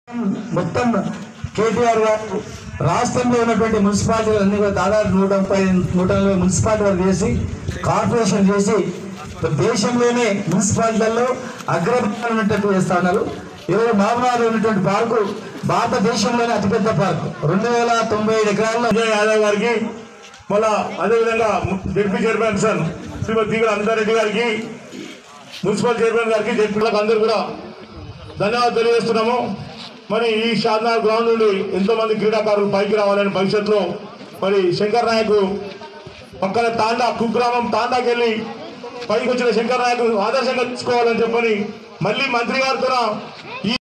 మొత్తం కేటీఆర్ గారు రాష్ట్రంలో ఉన్నటువంటి మున్సిపాలిటీలు అన్ని కూడా దాదాపు నూట ముప్పై నూట నలభై మున్సిపాలిటీలు చేసి కార్పొరేషన్ చేసి దేశంలోనే మున్సిపాలిటీలలో అగ్రభాగంలో ఉన్నట్టు చేస్తా ఉన్నారు ఈరోజు మామనాడు ఉన్నటువంటి పార్కు భారతదేశంలోనే అతిపెద్ద పార్కు రెండు వేల తొంభై ఏడు ఎకరాల్లో విజయ్ యాదవ్ గారికి మళ్ళా అదేవిధంగా ZP chairman sir Srimathi Digula Andareddy గారికి మున్సిపల్ చైర్మన్ గారికి జడ్పీలకు అందరూ కూడా ధన్యవాదాలు తెలియజేస్తున్నాము మరి ఈ షాద్నార్ గ్రౌండ్ నుండి ఎంతో మంది క్రీడాకారులు పైకి రావాలని భవిష్యత్తులో మరి శంకర్ నాయక్ పక్కన తాండా కుగ్రామం తాండాకి వెళ్ళి పైకి వచ్చిన శంకర్ నాయక్ ఆదర్శంగా తీసుకోవాలని చెప్పని మళ్ళీ మంత్రి గారితో